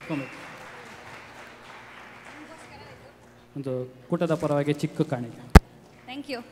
ಕುತ್ಕೊಬೇಕು ಒಂದು ಕೂಟದ ಪರವಾಗಿ ಚಿಕ್ಕ ಕಾಣಿಕೆ ಥ್ಯಾಂಕ್ ಯು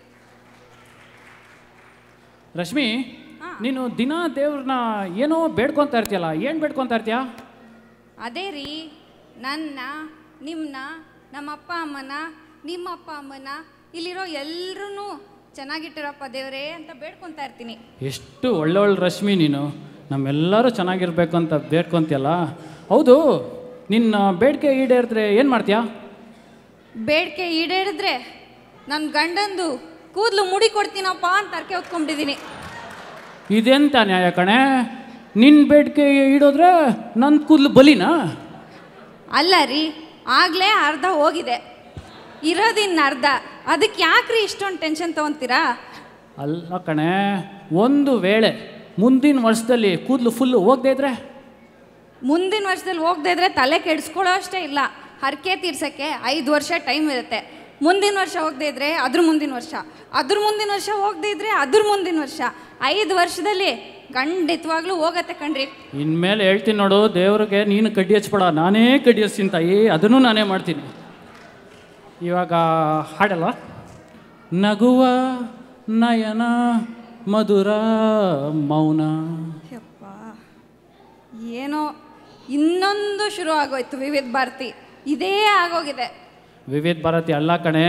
ರಶ್ಮಿ ಹಾ. ನೀನು ದಿನ ದೇವ್ರನ್ನ ಏನೋ ಬೇಡ್ಕೊತಾ ಇರ್ತೀಯಲ್ಲ ಏನು ಬೇಡ್ಕೊತಾ ಇರ್ತೀಯ ಅದೇ ರೀ ನನ್ನ ನಿಮ್ಮನ್ನ ನಮ್ಮ ಅಪ್ಪ ಅಮ್ಮನ ನಿಮ್ಮ ಅಪ್ಪ ಅಮ್ಮನ ಇಲ್ಲಿರೋ ಎಲ್ಲರೂ ಚೆನ್ನಾಗಿಟ್ಟಿರಪ್ಪ ದೇವರೇ ಅಂತ ಬೇಡ್ಕೊತಾ ಇರ್ತೀನಿ ಎಷ್ಟು ಒಳ್ಳೊಳ್ಳೆ ರಶ್ಮಿ ನೀನು ನಮ್ಮೆಲ್ಲರೂ ಚೆನ್ನಾಗಿರ್ಬೇಕು ಅಂತ ಬೇಡ್ಕೊಂತೀಯಲ್ಲ ಹೌದು ನಿನ್ನ ಬೇಡಿಕೆ ಈಡೇರಿದ್ರೆ ಏನು ಮಾಡ್ತೀಯಾ ಬೇಡಿಕೆ ಈಡೇರಿದ್ರೆ ನನ್ನ ಗಂಡಂದು ಕೂದಲು ಮುಡಿ ಕೊಡ್ತೀನಪ್ಪ ಅಂತ ಅರ್ಕೆ ಹೊತ್ಕೊಂಡಿದ್ದೀನಿ ಇದೆಂತ ನ್ಯಾಯ ಕಣೆ ನಿನ್ನ ಬೇಡಿಕೆ ಈಡೋದ್ರೆ ನನ್ನ ಕೂದಲು ಬಲಿನಾ ಅಲ್ಲ ರೀ ಆಗಲೇ ಅರ್ಧ ಹೋಗಿದೆ ಇರೋದಿನ್ನ ಅರ್ಧ ಅದಕ್ಕೆ ಯಾಕ್ರಿ ಇಷ್ಟೊಂದು ಟೆನ್ಷನ್ ತೊಗೊತೀರಾ ಅಲ್ಲ ಕಣೆ ಒಂದು ವೇಳೆ ಮುಂದಿನ ವರ್ಷದಲ್ಲಿ ಕೂದಲು ಫುಲ್ಲು ಹೋಗದೆ ಇದ್ರೆ ಮುಂದಿನ ವರ್ಷದಲ್ಲಿ ಹೋಗದೆ ಇದ್ರೆ ತಲೆ ಕೆಡಿಸ್ಕೊಳ್ಳೋ ಅಷ್ಟೇ ಇಲ್ಲ ಹರಕೆ ತೀರ್ಸಕ್ಕೆ ಐದು ವರ್ಷ ಟೈಮ್ ಇರುತ್ತೆ ಮುಂದಿನ ವರ್ಷ ಹೋಗದೆ ಇದ್ರೆ ಅದ್ರ ಮುಂದಿನ ವರ್ಷ ಅದ್ರ ಮುಂದಿನ ವರ್ಷ ಹೋಗದೆ ಇದ್ರೆ ಅದ್ರ ಮುಂದಿನ ವರ್ಷ ಐದು ವರ್ಷದಲ್ಲಿ ಖಂಡಿತವಾಗ್ಲೂ ಹೋಗತ್ತೆ ಕಣ್ರಿ ಇನ್ಮೇಲೆ ಹೇಳ್ತೀನಿ ನೋಡು ದೇವ್ರಿಗೆ ನೀನು ಕಡ್ಡಿ ಹಚ್ಬೇಡ ನಾನೇ ಕಡ್ಡಿ ಹಚ್ತೀನಿ ತಾಯಿ ಅದನ್ನು ನಾನೇ ಮಾಡ್ತೀನಿ ಇವಾಗ ಹಾಡಲ್ಲ ನಗುವ ನಯನ ಮಧುರ ಮೌನ ಯಪ್ಪ ಏನೋ ಇನ್ನೊಂದು ಶುರು ಆಗೋಯ್ತು ವಿವಿಧ ಭಾರತಿ ಇದೇ ಆಗೋಗಿದೆ ವಿವಿಧ ಭಾರತಿ ಅಲ್ಲ ಕಣೆ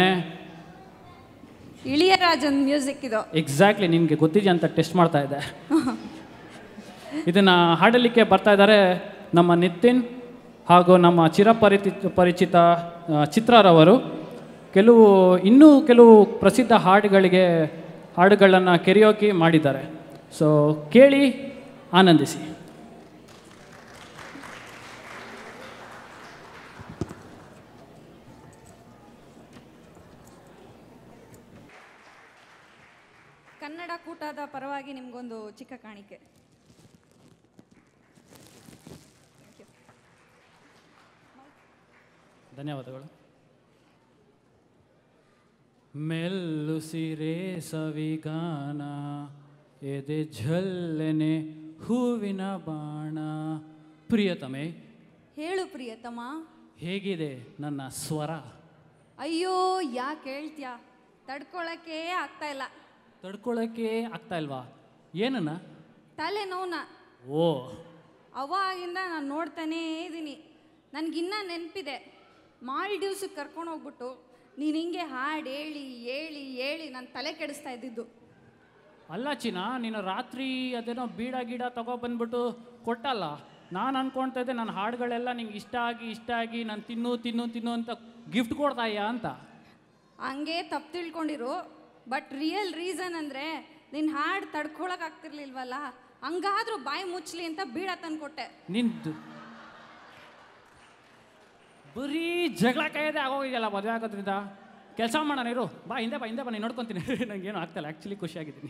ಇಳಿಯರಾಜನ್ ಮ್ಯೂಸಿಕ್ ಇದು ಎಕ್ಸಾಕ್ಟ್ಲಿ ನಿನಗೆ ಗೊತ್ತಿದೆಯಾ ಅಂತ ಟೆಸ್ಟ್ ಮಾಡ್ತಾ ಇದ್ದೆ ಇದನ್ನು ಹಾಡಲಿಕ್ಕೆ ಬರ್ತಾ ಇದ್ದಾರೆ ನಮ್ಮ ನಿತಿನ್ ಹಾಗೂ ನಮ್ಮ ಚಿರಪರಿಚಿ ಪರಿಚಿತ ಆ, ಚಿತ್ರರವರು ಕೆಲವು ಇನ್ನೂ ಕೆಲವು ಪ್ರಸಿದ್ಧ ಹಾಡುಗಳಿಗೆ ಹಾಡುಗಳನ್ನು ಕೆರಿಯೋಕಿ ಮಾಡಿದ್ದಾರೆ ಸೊ ಕೇಳಿ ಆನಂದಿಸಿ ಕನ್ನಡ ಕೂಟದ ಪರವಾಗಿ ನಿಮಗೊಂದು ಚಿಕ್ಕ ಕಾಣಿಕೆ ಧನ್ಯವಾದಗಳು ಮೆಲ್ಲು ಸಿರೆ ಸವಿಗಾನ ಎದೆ ಝಲ್ಲೆನೆ ಹೂವಿನ ಬಾಣ ಪ್ರಿಯತಮೆ ಹೇಳು ಪ್ರಿಯತಮ ಹೇಗಿದೆ ನನ್ನ ಸ್ವರ ಅಯ್ಯೋ ಯಾಕೆ ಹೇಳ್ತ್ಯಾ ತಡ್ಕೊಳಕ್ಕೆ ಆಗ್ತಾ ಇಲ್ಲ ತಡ್ಕೊಳ್ಳೋಕ್ಕೆ ಆಗ್ತಾ ಇಲ್ವಾ ಏನನ್ನ ತಲೆ ನೋವ್ನ ಓ ಅವಾಗಿಂದ ನಾನು ನೋಡ್ತಾನೇ ಇದ್ದೀನಿ ನನಗಿನ್ನ ನೆನಪಿದೆ ಮಾಲ್ಡೀವ್ಸಿಗೆ ಕರ್ಕೊಂಡು ಹೋಗ್ಬಿಟ್ಟು ನೀನು ಹಿಂಗೆ ಹಾಡು ಹೇಳಿ ಹೇಳಿ ಹೇಳಿ ನನ್ನ ತಲೆ ಕೆಡಿಸ್ತಾ ಇದ್ದಿದ್ದು ಅಲ್ಲ ಚಿನ್ನ ನೀನು ರಾತ್ರಿ ಅದೇನೋ ಬೀಡ ಗೀಡ ತಗೊಬಂದ್ಬಿಟ್ಟು ಕೊಟ್ಟಲ್ಲ ನಾನು ಅನ್ಕೊಳ್ತಾ ಇದ್ದೆ ನನ್ನ ಹಾಡುಗಳೆಲ್ಲ ನಿಂಗೆ ಇಷ್ಟ ಆಗಿ ಇಷ್ಟ ಆಗಿ ನಾನು ತಿನ್ನು ತಿನ್ನು ತಿನ್ನು ಅಂತ ಗಿಫ್ಟ್ ಕೊಡ್ತಾಯ್ಯ ಅಂತ ಹಂಗೆ ತಪ್ಪು ತಿಳ್ಕೊಂಡಿರು ಬಟ್ ರಿಯಲ್ ರೀಸನ್ ಅಂದರೆ ನಿನ್ನ ಹಾಡು ತಡ್ಕೊಳಕ್ ಆಗ್ತಿರ್ಲಿಲ್ವಲ್ಲ ಹಂಗಾದ್ರೂ ಬಾಯಿ ಮುಚ್ಚಲಿ ಅಂತ ಬೀಡ ತಂದ್ಕೊಟ್ಟೆ ನಿಂದು ಬರೀ ಜಗಳ ಕಾಯದೆ ಆಗೋಗಿದೆಯಲ್ಲ ಮದುವೆ ಆಗೋದ್ರಿಂದ ಕೆಲಸ ಮಾಡೋಣ ಇರು ಬಾ ಹಿಂದೆ ಬಾ ಹಿಂದೆ ಬಾ ನೀನು ನೋಡ್ಕೊತೀನಿ ನಂಗೇನು ಆಗ್ತಾಯಿಲ್ಲ ಆ್ಯಕ್ಚುಲಿ ಖುಷಿಯಾಗಿದ್ದೀನಿ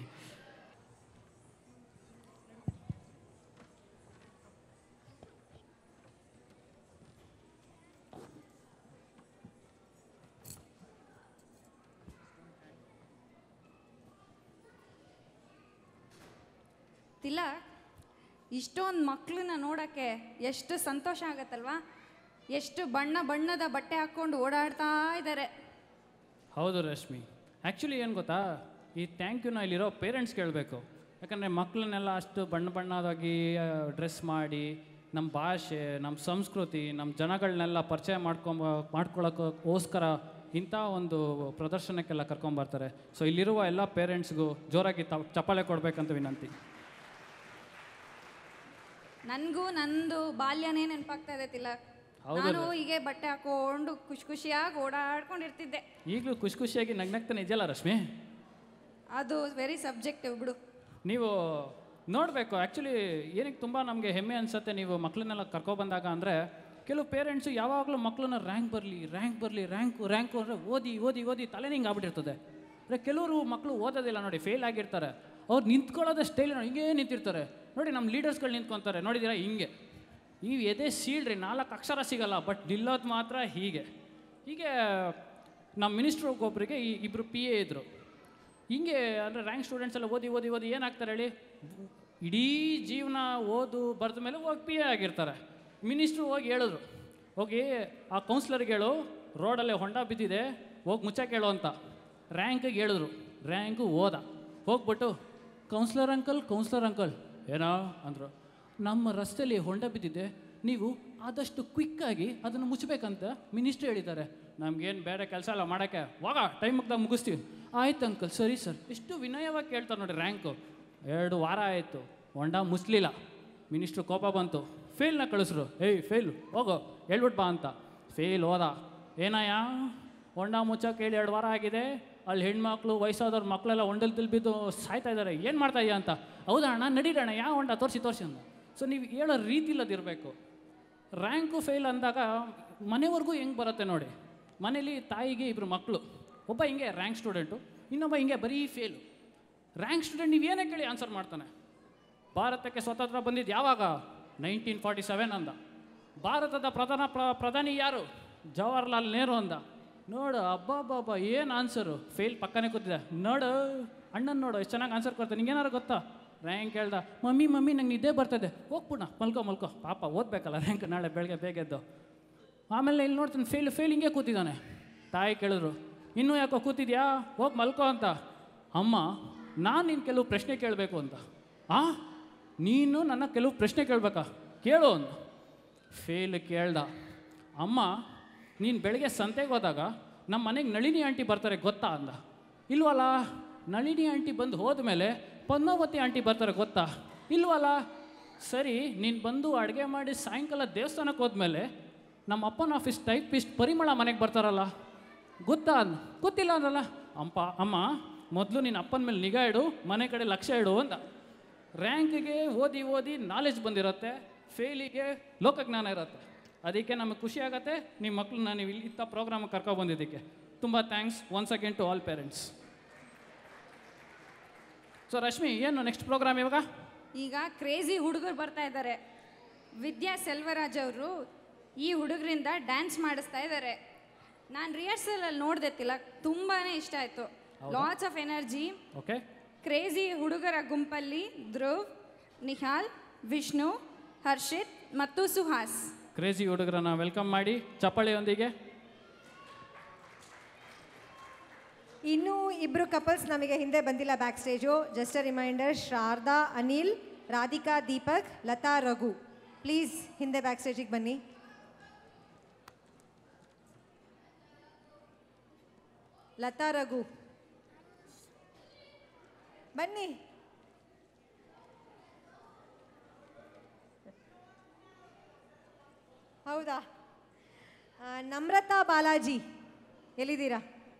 ತಿಲಕ್ ಇಷ್ಟೊಂದು ಮಕ್ಕಳನ್ನ ನೋಡೋಕ್ಕೆ ಎಷ್ಟು ಸಂತೋಷ ಆಗತ್ತಲ್ವಾ ಎಷ್ಟು ಬಣ್ಣ ಬಣ್ಣದ ಬಟ್ಟೆ ಹಾಕ್ಕೊಂಡು ಓಡಾಡ್ತಾ ಇದ್ದಾರೆ ಹೌದು ರಶ್ಮಿ ಆ್ಯಕ್ಚುಲಿ ಏನು ಗೊತ್ತಾ ಈ ಥ್ಯಾಂಕ್ ಯುನ ಇಲ್ಲಿರೋ ಪೇರೆಂಟ್ಸ್ ಕೇಳಬೇಕು ಯಾಕಂದರೆ ಮಕ್ಕಳನ್ನೆಲ್ಲ ಅಷ್ಟು ಬಣ್ಣ ಬಣ್ಣದಾಗಿ ಡ್ರೆಸ್ ಮಾಡಿ ನಮ್ಮ ಭಾಷೆ ನಮ್ಮ ಸಂಸ್ಕೃತಿ ನಮ್ಮ ಜನಗಳನ್ನೆಲ್ಲ ಪರಿಚಯ ಮಾಡ್ಕೊಂಬ ಮಾಡ್ಕೊಳ್ಳೋಕ್ಕೋಸ್ಕರ ಇಂಥ ಒಂದು ಪ್ರದರ್ಶನಕ್ಕೆಲ್ಲ ಕರ್ಕೊಂಬರ್ತಾರೆ ಸೊ ಇಲ್ಲಿರುವ ಎಲ್ಲ ಪೇರೆಂಟ್ಸ್ಗೂ ಜೋರಾಗಿ ತ ಚಪ್ಪಾಳೆ ಕೊಡಬೇಕಂತ ವಿನಂತಿ ನನಗೂ ನಂದು ಬಾಲ್ಯನೇ ನೆನಪಾಗ್ತಾ ಇದೆ ತಿಲಕ್ ಹೌದು ನಾನು ಹೀಗೆ ಬಟ್ಟೆ ಹಾಕೊಂಡು ಖುಷಿ ಖುಷಿಯಾಗಿ ಓಡಾಡ್ಕೊಂಡಿರ್ತಿದ್ದೆ ಈಗಲೂ ಖುಷಿ ಖುಷಿಯಾಗಿ ನಗ್ನಗ್ತಾನೆ ಇದೆಯಲ್ಲ ರಶ್ಮಿ ಅದು ವೆರಿ ಸಬ್ಜೆಕ್ಟಿವ್ ಬಿಡು ನೀವು ನೋಡಬೇಕು ಆ್ಯಕ್ಚುಲಿ ಏನಕ್ಕೆ ತುಂಬ ನಮಗೆ ಹೆಮ್ಮೆ ಅನಿಸುತ್ತೆ ನೀವು ಮಕ್ಕಳನ್ನೆಲ್ಲ ಕರ್ಕೊಬಂದಾಗ ಅಂದರೆ ಕೆಲವು ಪೇರೆಂಟ್ಸು ಯಾವಾಗಲೂ ಮಕ್ಕಳನ್ನ ರ್ಯಾಂಕ್ ಬರಲಿ ರ್ಯಾಂಕ್ ಬರಲಿ ರ್ಯಾಂಕು ರ್ಯಾಂಕು ಅಂದರೆ ಓದಿ ಓದಿ ಓದಿ ತಲೆ ಹಿಂಗೆ ಆಗ್ಬಿಟ್ಟಿರ್ತದೆ ಅಂದರೆ ಕೆಲವರು ಮಕ್ಕಳು ಓದೋದಿಲ್ಲ ನೋಡಿ ಫೇಲ್ ಆಗಿರ್ತಾರೆ ಅವ್ರು ನಿಂತ್ಕೊಳ್ಳೋದೇ ಸ್ಟೈಲ್ ನೋಡಿ ಹಿಂಗೇ ನಿಂತಿರ್ತಾರೆ ನೋಡಿ ನಮ್ಮ ಲೀಡರ್ಸ್ಗಳು ನಿಂತ್ಕೊತಾರೆ ನೋಡಿದ್ದೀರಾ ಹಿಂಗೆ ಈ ಎದೆ ಸೀಳ್ರಿ ನಾಲ್ಕು ಅಕ್ಷರ ಸಿಗಲ್ಲ ಬಟ್ ನಿಲ್ಲೋದು ಮಾತ್ರ ಹೀಗೆ ಹೀಗೆ ನಮ್ಮ ಮಿನಿಸ್ಟ್ರು ಒಬ್ಬರಿಗೆ ಈ ಇಬ್ಬರು ಪಿ ಎ ಇದ್ದರು ಹಿಂಗೆ ಅಂದರೆ ರ್ಯಾಂಕ್ ಸ್ಟೂಡೆಂಟ್ಸ್ ಎಲ್ಲ ಓದಿ ಓದಿ ಓದಿ ಏನಾಗ್ತಾರೆ ಹೇಳಿ ಇಡೀ ಜೀವನ ಓದು ಬರೆದ ಮೇಲೆ ಹೋಗಿ ಪಿ ಎ ಆಗಿರ್ತಾರೆ ಮಿನಿಸ್ಟ್ರು ಹೋಗಿ ಹೇಳಿದ್ರು ಹೋಗಿ ಆ ಕೌನ್ಸ್ಲರ್ಗೆ ಹೇಳು ರೋಡಲ್ಲೇ ಹೊಂಡ ಬಿದ್ದಿದೆ ಹೋಗಿ ಮುಚ್ಚಕ್ಕೆ ಹೇಳು ಅಂತ ರ್ಯಾಂಕಿಗೆ ಹೇಳಿದ್ರು ರ್ಯಾಂಕು ಹೋದ ಹೋಗ್ಬಿಟ್ಟು ಕೌನ್ಸ್ಲರ್ ಅಂಕಲ್ ಕೌನ್ಸ್ಲರ್ ಅಂಕಲ್ ಏನೋ ಅಂದರು ನಮ್ಮ ರಸ್ತೆಯಲ್ಲಿ ಹೊಂಡ ಬಿದ್ದಿದೆ ನೀವು ಆದಷ್ಟು ಕ್ವಿಕ್ಕಾಗಿ ಅದನ್ನು ಮುಚ್ಚಬೇಕಂತ ಮಿನಿಸ್ಟ್ರ್ ಹೇಳಿದ್ದಾರೆ ನಮ್ಗೇನು ಬೇರೆ ಕೆಲಸ ಎಲ್ಲ ಮಾಡೋಕ್ಕೆ ವಾಗ ಟೈಮ್ ಮುಗ್ದಾಗ ಮುಗಿಸ್ತೀವಿ ಆಯ್ತು ಅಂಕಲ್ ಸರಿ ಸರ್ ಎಷ್ಟು ವಿನಯವಾಗಿ ಕೇಳ್ತಾರೆ ನೋಡಿ ರ್ಯಾಂಕು ಎರಡು ವಾರ ಆಯಿತು ಹೊಂಡ ಮುಚ್ಚಲಿಲ್ಲ ಮಿನಿಸ್ಟ್ರು ಕೋಪ ಬಂತು ಫೇಲ್ನ ಕಳಿಸ್ರು ಏಯ್ ಫೇಲ್ ಹೋಗೋ ಹೇಳ್ಬಿಟ್ಟು ಬಾ ಅಂತ ಫೇಲ್ ಹೋದ ಏನಯ್ಯ ಹೊಂಡ ಮುಚ್ಚೋಕೆ ಹೇಳಿ ಎರಡು ವಾರ ಆಗಿದೆ ಅಲ್ಲಿ ಹೆಣ್ಮಕ್ಳು ವಯಸ್ಸಾದವ್ರ ಮಕ್ಕಳೆಲ್ಲ ಹೊಂಡಲ್ ಬಿದ್ದು ಸಾಯ್ತಾ ಇದ್ದಾರೆ ಏನು ಮಾಡ್ತಾ ಇದೆಯಾ ಅಂತ ಹೌದಾ ಅಣ್ಣ ನಡೀಡಣ್ಣ ಯಾವ ಹೊಂಡ ತೋರಿಸಿ ತೋರಿಸಿ ಅಂದ ಸೊ ನೀವು ಹೇಳೋ ರೀತಿ ಇಲ್ಲದಿರಬೇಕು ರ್ಯಾಂಕು ಫೇಲ್ ಅಂದಾಗ ಮನೆವರೆಗೂ ಹೆಂಗೆ ಬರುತ್ತೆ ನೋಡಿ ಮನೇಲಿ ತಾಯಿಗೆ ಇಬ್ಬರು ಮಕ್ಕಳು ಒಬ್ಬ ಹಿಂಗೆ ರ್ಯಾಂಕ್ ಸ್ಟೂಡೆಂಟು ಇನ್ನೊಬ್ಬ ಹಿಂಗೆ ಬರೀ ಫೇಲು ರ್ಯಾಂಕ್ ಸ್ಟೂಡೆಂಟ್ ನೀವು ಏನೇ ಕೇಳಿ ಆನ್ಸರ್ ಮಾಡ್ತಾನೆ ಭಾರತಕ್ಕೆ ಸ್ವತಂತ್ರ ಬಂದಿದ್ದು ಯಾವಾಗ ನೈನ್ಟೀನ್ ಫಾರ್ಟಿ ಸೆವೆನ್ ಅಂದ ಭಾರತದ ಪ್ರಧಾನ ಪ್ರ- ಪ್ರಧಾನಿ ಯಾರು ಜವಾಹರ್ಲಾಲ್ ನೆಹರು ಅಂದ ನೋಡು ಅಬ್ಬಬ್ಬಬ್ಬ ಏನು ಆನ್ಸರು ಫೇಲ್ ಪಕ್ಕನೇ ಕೂತಿದೆ ನೋಡು ಅಣ್ಣನ ನೋಡು ಎಷ್ಟು ಚೆನ್ನಾಗಿ ಆನ್ಸರ್ ಕೊಡ್ತಾನೆ ನಿಂಗೇನಾರು ಗೊತ್ತಾ ರ್ಯಾಂಕ್ ಹೇಳ್ದ ಮಮ್ಮಿ ಮಮ್ಮಿ ನಂಗೆ ನಿದ್ದೆ ಬರ್ತದೆ ಹೋಗ್ಬಿಡ ಮಲ್ಕೋ ಮಲ್ಕೋ ಪಾಪ ಓದ್ಬೇಕಲ್ಲ ರ್ಯಾಂಕ್ ನಾಳೆ ಬೆಳಗ್ಗೆ ಬೇಗ ಎದ್ದು ಆಮೇಲೆ ಇಲ್ಲಿ ನೋಡ್ತಾನೆ ಫೇಲ್ ಫೇಲ್ ಹಿಂಗೆ ಕೂತಿದ್ದಾನೆ ತಾಯಿ ಕೇಳಿದ್ರು ಇನ್ನೂ ಯಾಕೋ ಕೂತಿದ್ಯಾ ಹೋಗಿ ಮಲ್ಕೋ ಅಂತ ಅಮ್ಮ ನಾನು ನಿನ್ನ ಕೆಲವು ಪ್ರಶ್ನೆ ಕೇಳಬೇಕು ಅಂತ ಆ ನೀನು ನನ್ನ ಕೆಲವು ಪ್ರಶ್ನೆ ಕೇಳಬೇಕಾ ಕೇಳು ಅಂದ ಫೇಲ್ ಕೇಳ್ದ ಅಮ್ಮ ನೀನು ಬೆಳಗ್ಗೆ ಸಂತೆಗೆ ಹೋದಾಗ ನಮ್ಮ ಮನೆಗೆ ನಳಿನಿ ಆಂಟಿ ಬರ್ತಾರೆ ಗೊತ್ತಾ ಅಂದ ಇಲ್ವಲ್ಲ ನಳಿನಿ ಆಂಟಿ ಬಂದು ಹೋದ್ಮೇಲೆ ಪದ್ಮಾವತಿ ಆಂಟಿ ಬರ್ತಾರೆ ಗೊತ್ತಾ ಇಲ್ವಲ್ಲ ಸರಿ ನೀನು ಬಂದು ಅಡುಗೆ ಮಾಡಿ ಸಾಯಂಕಾಲ ದೇವಸ್ಥಾನಕ್ಕೆ ಹೋದ್ಮೇಲೆ ನಮ್ಮ ಅಪ್ಪನ ಆಫೀಸ್ ಟೈಪಿಸ್ಟ್ ಪರಿಮಳ ಮನೆಗೆ ಬರ್ತಾರಲ್ಲ ಗೊತ್ತಾ ಅಂದ ಗೊತ್ತಿಲ್ಲ ಅಂದ್ರಲ್ಲ ಅಪ್ಪ ಅಮ್ಮ ಮೊದಲು ನಿನ್ನ ಅಪ್ಪನ ಮೇಲೆ ನಿಗಾ ಇಡು ಮನೆ ಕಡೆ ಲಕ್ಷ್ಯ ಇಡು ಅಂತ ರ್ಯಾಂಕಿಗೆ ಓದಿ ಓದಿ ನಾಲೆಜ್ ಬಂದಿರುತ್ತೆ ಫೇಲಿಗೆ ಲೋಕಜ್ಞಾನ ಇರುತ್ತೆ ಅದಕ್ಕೆ ನಮಗೆ ಖುಷಿ ಆಗತ್ತೆ ನಿಮ್ಮ ಮಕ್ಕಳನ್ನ ನೀವು ಇಲ್ಲಿ ಇಂಥ ಪ್ರೋಗ್ರಾಮಿಗೆ ಕರ್ಕೊಂಡು ಬಂದಿದ್ದಕ್ಕೆ ತುಂಬ thanks once again to all parents so Rashmi ಏನು ನೆಕ್ಸ್ಟ್ ಪ್ರೋಗ್ರಾಮ್ ಇವಾಗ ಈಗ ಕ್ರೇಜಿ ಹುಡುಗರು ಬರ್ತಾ ಇದ್ದಾರೆ ವಿದ್ಯಾ ಸೆಲ್ವರಾಜ್ ಅವರು ಈ ಹುಡುಗರಿಂದ ಡ್ಯಾನ್ಸ್ ಮಾಡಿಸ್ತಾ ಇದ್ದಾರೆ ನಾನು ರಿಹರ್ಸಲಲ್ಲಿ ನೋಡಿದೆ ತಿಲಕ್ ತುಂಬಾ ಇಷ್ಟ ಆಯಿತು lots of energy okay crazy ಹುಡುಗರ ಗುಂಪಲ್ಲಿ ಧ್ರುವ್ ನಿಹಾಲ್ ವಿಷ್ಣು ಹರ್ಷಿತ್ ಮತ್ತು ಸುಹಾಸ್ ಕ್ರೇಜಿ ಹುಡುಗರನ್ನ ವೆಲ್ಕಮ್ ಮಾಡಿ ಚಪ್ಪಾಳೆಯೊಂದಿಗೆ ಇನ್ನೂ ಇಬ್ಬರು ಕಪಲ್ಸ್ ನಮಗೆ ಹಿಂದೆ ಬಂದಿಲ್ಲ back stage just a reminder Sharada Anil Radhika Deepak Latha Raghu please ಹಿಂದೆ ಬ್ಯಾಕ್ ಸ್ಟೇಜಿಗೆ ಬನ್ನಿ ಲತಾ ರಘು ಬನ್ನಿ ಹೌದಾ ಆ, ನಮ್ರತಾ ಬಾಲಾಜಿ ಎಲ್ಲಿದ್ದೀರಾ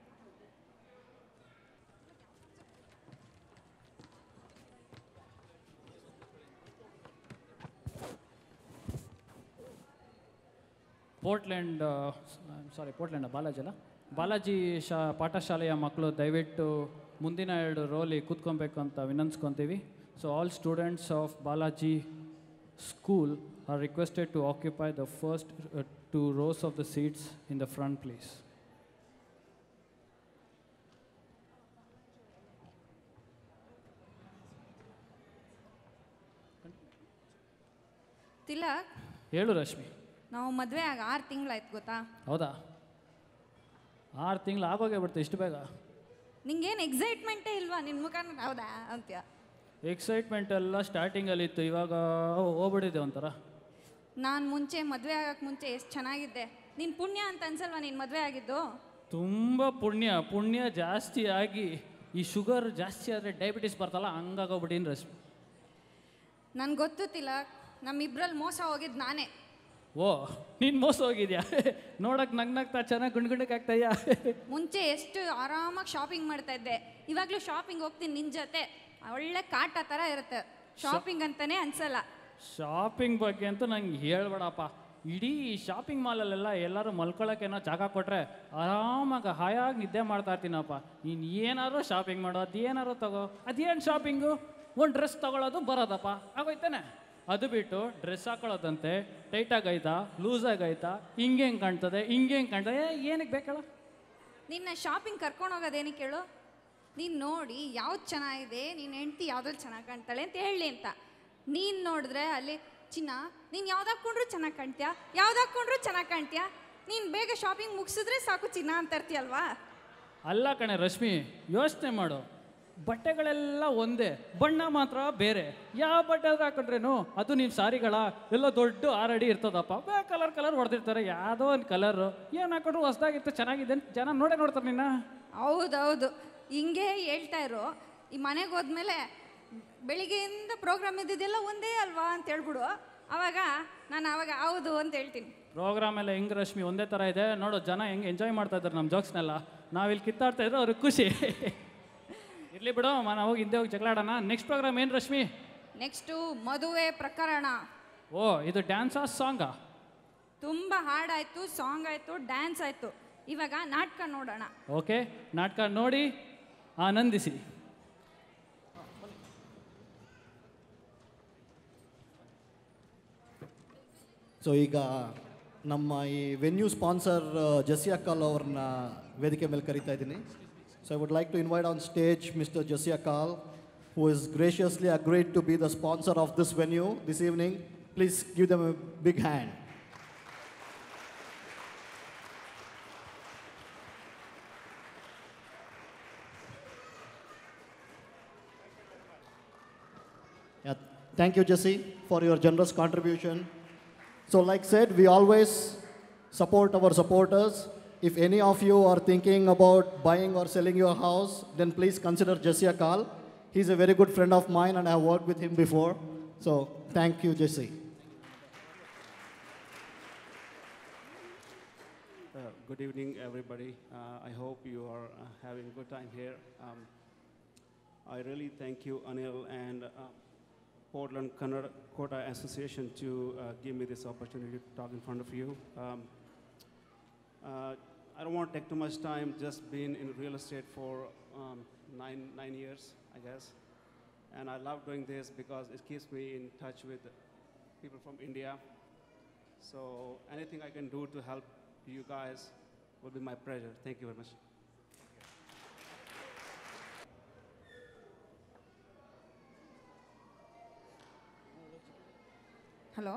ಪೋರ್ಟ್ಲ್ಯಾಂಡ್ ಸಾರಿ ಪೋರ್ಟ್ಲ್ಯಾಂಡ್ ಬಾಲಾಜಿ ಅಲ್ಲ ಬಾಲಾಜಿ ಶಾ ಪಾಠಶಾಲೆಯ ಮಕ್ಕಳು ದಯವಿಟ್ಟು ಮುಂದಿನ ಎರಡು ರೋಲಿ ಕೂತ್ಕೊಬೇಕು ಅಂತ ವಿನಂತಿಸ್ಕೊತೀವಿ so all students of Balaji school are requested to occupy the first two rows of the seats in the front please Tilak ಹೇಳು ರಶ್ಮಿ ನಾವು ಮದುವೆ ಆಗ ಆರು ತಿಂಗಳಾಯ್ತು ಗೊತ್ತಾ ಹೌದಾ ಆರು ತಿಂಗಳು ಆಗೋಗೇ ಬಿಡ್ತು ಇಷ್ಟು ಬೇಗ ನಿಂಗೇನು ಎಕ್ಸೈಟ್ಮೆಂಟೇ ಇಲ್ವಾ ನಿನ್ನ ಮುಖಾನ ಹೌದಾ ಅಂತ್ಯ ಎಕ್ಸೈಟ್ಮೆಂಟ್ ಎಲ್ಲ ಸ್ಟಾರ್ಟಿಂಗಲ್ಲಿತ್ತು ಇವಾಗ ಹೋಗ್ಬಿಟ್ಟಿದೆ ಒಂಥರ ನಾನು ಮುಂಚೆ ಮದುವೆ ಆಗಕ್ಕೆ ಮುಂಚೆ ಎಷ್ಟು ಚೆನ್ನಾಗಿದ್ದೆ ನಿನ್ನ ಪುಣ್ಯ ಅಂತ ಅನ್ಸಲ್ವಾ ನೀನು ಮದುವೆ ಆಗಿದ್ದು ತುಂಬ ಪುಣ್ಯ ಪುಣ್ಯ ಜಾಸ್ತಿ ಆಗಿ ಈ ಶುಗರ್ ಜಾಸ್ತಿ ಆದರೆ ಡಯಾಬಿಟಿಸ್ ಬರ್ತಲ್ಲ ಹಂಗಾಗೋಗ್ಬಿಟ್ಟಿನಿ ರಶ್ಮಿ ನನ್ಗೆ ಗೊತ್ತು ತಿಲಕ್ ನಮ್ಮಿಬ್ರಲ್ಲಿ ಮೋಸ ಹೋಗಿದ್ದು ನಾನೇ ಓ ನೀನು ಮೋಸ ಹೋಗಿದ್ಯಾ ನೋಡಕ್ಕೆ ನಗ್ ನಗ್ತಾ ಚೆನ್ನಾಗಿ ಗುಂಡ್ ಗುಂಡಕ್ಕೆ ಆಗ್ತಾಯ್ಯಾ ಮುಂಚೆ ಎಷ್ಟು ಆರಾಮಾಗಿ ಶಾಪಿಂಗ್ ಮಾಡ್ತಾ ಇದ್ದೆ ಇವಾಗಲೂ ಶಾಪಿಂಗ್ ಹೋಗ್ತೀನಿ ನಿನ್ನ ಜೊತೆ ಒಳ್ಳೆ ಕಾಟ ಥರ ಇರುತ್ತೆ ಶಾಪಿಂಗ್ ಅಂತಾನೆ ಅನ್ಸಲ್ಲ ಶಾಪಿಂಗ್ ಬಗ್ಗೆ ಅಂತೂ ನಂಗೆ ಹೇಳ್ಬೇಡಪ್ಪ ಇಡೀ ಶಾಪಿಂಗ್ ಮಾಲಲ್ಲೆಲ್ಲ ಎಲ್ಲರೂ ಮಲ್ಕೊಳ್ಳೋಕ್ಕೇನೋ ಜಾಗ ಕೊಟ್ಟರೆ ಆರಾಮಾಗಿ ಹಾಯಾಗಿ ನಿದ್ದೆ ಮಾಡ್ತಾ ಇರ್ತೀನಪ್ಪ ನೀನು ಏನಾದ್ರು ಶಾಪಿಂಗ್ ಮಾಡೋ ಅದೇನಾದ್ರು ತಗೋ ಅದೇನು ಶಾಪಿಂಗು ಒಂದು ಡ್ರೆಸ್ ತಗೊಳ್ಳೋದು ಬರೋದಪ್ಪ ಆಗೋಯ್ತಾನೆ ಅದು ಬಿಟ್ಟು ಡ್ರೆಸ್ ಹಾಕೊಳ್ಳೋದಂತೆ ಟೈಟಾಗಿ ಆಯ್ತಾ ಲೂಸಾಗಿ ಆಯ್ತಾ ಹಿಂಗೆ ಹೆಂಗೆ ಕಾಣ್ತದೆ ಹಿಂಗೆ ಹೆಂಗೆ ಕಾಣ್ತದೆ ಏ, ಏನಕ್ಕೆ ಬೇಕಲ್ಲ ನಿನ್ನ ಶಾಪಿಂಗ್ ಕರ್ಕೊಂಡು ಹೋಗೋದೇನಕ್ಕೆ ಹೇಳು ನೀನು ನೋಡಿ ಯಾವ್ದು ಚೆನ್ನಾಗಿದೆ ನೀನು ಹೆಂಡ್ತಿ ಯಾವ್ದ್ರಲ್ಲಿ ಚೆನ್ನಾಗಿ ಕಾಣ್ತಾಳೆ ಅಂತ ಹೇಳಿ ಅಂತ ನೀನು ನೋಡಿದ್ರೆ ಅಲ್ಲಿ ಚಿನ್ನ ನೀನು ಯಾವ್ದು ಹಾಕ್ಕೊಂಡ್ರು ಚೆನ್ನಾಗಿ ಕಾಣ್ತೀಯಾ ಯಾವ್ದು ಹಾಕ್ಕೊಂಡ್ರು ಚೆನ್ನಾಗಿ ಕಾಣ್ತೀಯಾ ನೀನು ಬೇಗ ಶಾಪಿಂಗ್ ಮುಗಿಸಿದ್ರೆ ಸಾಕು ಚಿನ್ನ ಅಂತ ಇರ್ತೀಯಲ್ವಾ ಅಲ್ಲ ಕಣೆ ರಶ್ಮಿ ಯೋಚನೆ ಮಾಡು ಬಟ್ಟೆಗಳೆಲ್ಲ ಒಂದೇ ಬಣ್ಣ ಮಾತ್ರ ಬೇರೆ ಯಾವ ಬಟ್ಟೆ ಆದ್ರೂ ಹಾಕೊಂಡ್ರೇನು ಅದು ನೀವು ಸಾರಿಗಳ ಎಲ್ಲ ದೊಡ್ಡ ಆರಡಿ ಇರ್ತದಪ್ಪ ಬೇ ಕಲರ್ ಕಲರ್ ಹೊಡೆದಿರ್ತಾರೆ ಯಾವುದೋ ಒಂದು ಕಲರು ಏನು ಹಾಕೊಂಡ್ರು ಹೊಸ್ದಾಗಿತ್ತು ಚೆನ್ನಾಗಿದೆ ಅಂತ ಜನ ನೋಡೇ ನೋಡ್ತಾರೆ ನಿನ್ನ ಹೌದೌದು ಹಿಂಗೆ ಹೇಳ್ತಾ ಇರು ಈ ಮನೆಗೆ ಹೋದ್ಮೇಲೆ ಬೆಳಿಗ್ಗೆಯಿಂದ ಪ್ರೋಗ್ರಾಮ್ ಇದ್ದಿದ್ದೆಲ್ಲ ಒಂದೇ ಅಲ್ವಾ ಅಂತ ಹೇಳ್ಬಿಡು ಅವಾಗ ನಾನು ಅವಾಗ ಹೌದು ಅಂತ ಹೇಳ್ತೀನಿ ಪ್ರೋಗ್ರಾಮ್ ಎಲ್ಲ ಹೆಂಗ್ ರಶ್ಮಿ ಒಂದೇ ಥರ ಇದೆ ನೋಡು ಜನ ಹೆಂಗೆ ಎಂಜಾಯ್ ಮಾಡ್ತಾ ಇದ್ದಾರೆ ನಮ್ಮ ಜೋಕ್ಸ್ನೆಲ್ಲ ನಾವಿಲ್ಲಿ ಕಿತ್ತಾಡ್ತಾ ಇದ್ರೆ ಅವ್ರಿಗೆ ಖುಷಿ ಇರ್ಲಿ ಬಿಡು ನಾವು ಹೋಗಿ ಹಿಂದೆ ಹೋಗಿ ಜಗಳಾಡೋಣ ನೆಕ್ಸ್ಟ್ ಪ್ರೋಗ್ರಾಮ್ ಏನು ರಶ್ಮಿ ನೆಕ್ಸ್ಟು ಮದುವೆ ಪ್ರಕರಣ ಓ ಇದು ಡ್ಯಾನ್ಸಾ ಸಾಂಗಾ ತುಂಬ ಹಾಡಾಯಿತು ಸಾಂಗ್ ಆಯಿತು ಡ್ಯಾನ್ಸ್ ಆಯಿತು ಇವಾಗ ನಾಟಕ ನೋಡೋಣ ಓಕೆ ನಾಟಕ ನೋಡಿ ಆನಂದಿಸಿ ಸೊ ಈಗ ನಮ್ಮ ಈ ವೆನ್ಯೂ ಸ್ಪಾನ್ಸರ್ ಜಸಿ ಅಕ್ಕಾಲ್ ಅವ್ರನ್ನ ವೇದಿಕೆ ಮೇಲೆ ಕರಿತಾ ಇದ್ದೀನಿ so I would like to invite on stage mister Jasi Akkal who is graciously agreed to be the sponsor of this venue this evening please give them a big hand Yeah, thank you, Jesse, for your generous contribution. So, like said, we always support our supporters. If any of you are thinking about buying or selling your house, then please consider Jesse Akal. He's a very good friend of mine, and I have worked with him before. So, thank you, Jesse. Uh, Good evening, everybody. Uh, I hope you are uh, having a good time here. Um, I really thank you, Anil, and uh, Portland Kannada Kota Association to uh, give me this opportunity to talk in front of you. Um, uh, I don't want to take too much time, just been in real estate for um, nine, nine years, I guess. And I love doing this because it keeps me in touch with people from India. So anything I can do to help you guys will be my pleasure. Thank you very much. Hello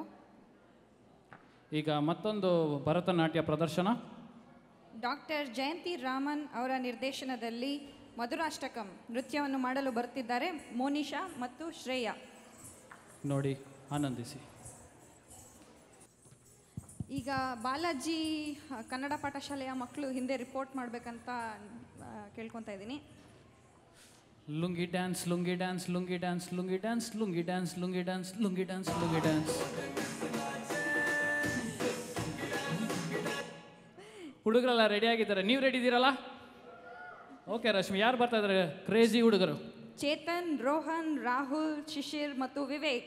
ಈಗ ಮತ್ತೊಂದು ಭರತನಾಟ್ಯ ಪ್ರದರ್ಶನ doctor ಜಯಂತಿ ರಾಮನ್ ಅವರ ನಿರ್ದೇಶನದಲ್ಲಿ ಮಧುರಾಷ್ಟಕಂ ನೃತ್ಯವನ್ನು ಮಾಡಲು ಬರುತ್ತಿದ್ದಾರೆ ಮೋನಿಶಾ ಮತ್ತು ಶ್ರೇಯಾ ನೋಡಿ ಆನಂದಿಸಿ ಈಗ ಬಾಲಾಜಿ ಆ, ಕನ್ನಡ ಪಾಠಶಾಲೆಯ ಮಕ್ಕಳು ಹಿಂದೆ ರಿಪೋರ್ಟ್ ಮಾಡಬೇಕಂತ ಕೇಳ್ಕೊತಾ ಇದ್ದೀನಿ lungi dance lungi dance lungi dance lungi dance lungi dance lungi dance lungi dance lungi dance ಹುಡುಗರೆಲ್ಲ ರೆಡಿ ಆಗಿದ್ದಾರೆ ನೀವು ರೆಡಿ ಇದ್ದೀರಲ್ಲ ಓಕೆ ರಶ್ಮಿ ಯಾರು ಬರ್ತಾ ಇದ್ದಾರೆ ಕ್ರೇಜಿ ಹುಡುಗರು ಚೇತನ್ ರೋಹನ್ ರಾಹುಲ್ ಶಿಶಿರ್ ಮತ್ತು ವಿವೇಕ್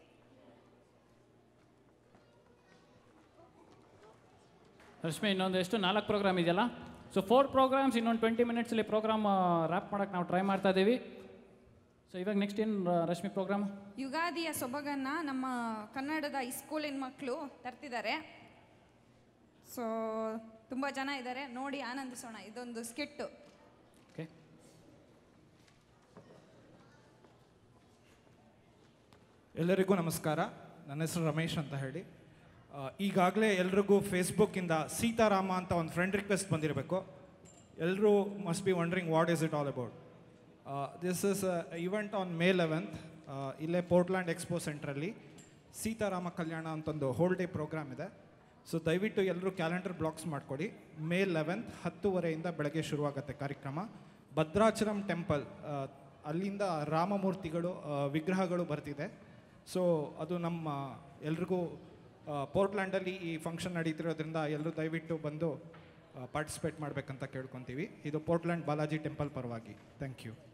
ರಶ್ಮಿ ಇನ್ನೊಂದು ಎಷ್ಟು ನಾಲ್ಕು ಪ್ರೋಗ್ರಾಮ್ ಇದೆಯಲ್ಲ ಸೊ ಫೋರ್ ಪ್ರೋಗ್ರಾಮ್ಸ್ ಇನ್ನೊಂದು ಟ್ವೆಂಟಿ ಮಿನಿಟ್ಸಲ್ಲಿ ಪ್ರೋಗ್ರಾಮ್ ರ್ಯಾಪ್ ಮಾಡೋಕ್ಕೆ ನಾವು ಟ್ರೈ ಮಾಡ್ತಾ ಇದ್ದೀವಿ ಸೊ ಇವಾಗ ನೆಕ್ಸ್ಟ್ ಏನು ರಶ್ಮಿ ಪ್ರೋಗ್ರಾಮ್ ಯುಗಾದಿಯ ಸೊಬಗನ್ನ ನಮ್ಮ ಕನ್ನಡದ ಇಸ್ಕೂಲಿನ ಮಕ್ಕಳು ತರ್ತಿದ್ದಾರೆ ಸೊ ತುಂಬ ಜನ ಇದ್ದಾರೆ ನೋಡಿ ಆನಂದಿಸೋಣ ಇದೊಂದು ಸ್ಕಿಟ್ಟು ಓಕೆ ಎಲ್ಲರಿಗೂ ನಮಸ್ಕಾರ ನನ್ನ ಹೆಸರು ರಮೇಶ್ ಅಂತ ಹೇಳಿ ಈಗಾಗಲೇ ಎಲ್ರಿಗೂ ಫೇಸ್ಬುಕ್ಕಿಂದ ಸೀತಾರಾಮ ಅಂತ ಒಂದು ಫ್ರೆಂಡ್ ರಿಕ್ವೆಸ್ಟ್ ಬಂದಿರಬೇಕು ಎಲ್ಲರೂ must be wondering what is it all about this is event on May eleventh ಇಲ್ಲೇ ಪೋರ್ಟ್ಲ್ಯಾಂಡ್ ಎಕ್ಸ್ಪೋ ಸೆಂಟ್ರಲ್ಲಿ ಸೀತಾರಾಮ ಕಲ್ಯಾಣ ಅಂತೊಂದು ಹೋಲ್ ಡೇ ಪ್ರೋಗ್ರಾಮ್ ಇದೆ ಸೊ ದಯವಿಟ್ಟು ಎಲ್ಲರೂ ಕ್ಯಾಲೆಂಡರ್ ಬ್ಲಾಕ್ಸ್ ಮಾಡಿಕೊಡಿ ಮೇ ಲೆವೆಂತ್ ಹತ್ತುವರೆಯಿಂದ ಬೆಳಗ್ಗೆ ಶುರುವಾಗುತ್ತೆ ಕಾರ್ಯಕ್ರಮ ಭದ್ರಾಚಲಂ ಟೆಂಪಲ್ ಅಲ್ಲಿಂದ ರಾಮಮೂರ್ತಿಗಳು ಆ, ವಿಗ್ರಹಗಳು ಬರ್ತಿದೆ ಸೊ ಅದು ನಮ್ಮ ಎಲ್ರಿಗೂ ಆ, ಪೋರ್ಟ್ಲ್ಯಾಂಡಲ್ಲಿ ಈ ಫಂಕ್ಷನ್ ನಡೀತಿರೋದ್ರಿಂದ ಎಲ್ಲರೂ ದಯವಿಟ್ಟು ಬಂದು ಪಾರ್ಟಿಸಿಪೇಟ್ ಮಾಡಬೇಕಂತ ಕೇಳ್ಕೊತೀವಿ ಇದು ಪೋರ್ಟ್ಲ್ಯಾಂಡ್ ಬಾಲಾಜಿ ಟೆಂಪಲ್ ಪರವಾಗಿ ಥ್ಯಾಂಕ್ ಯು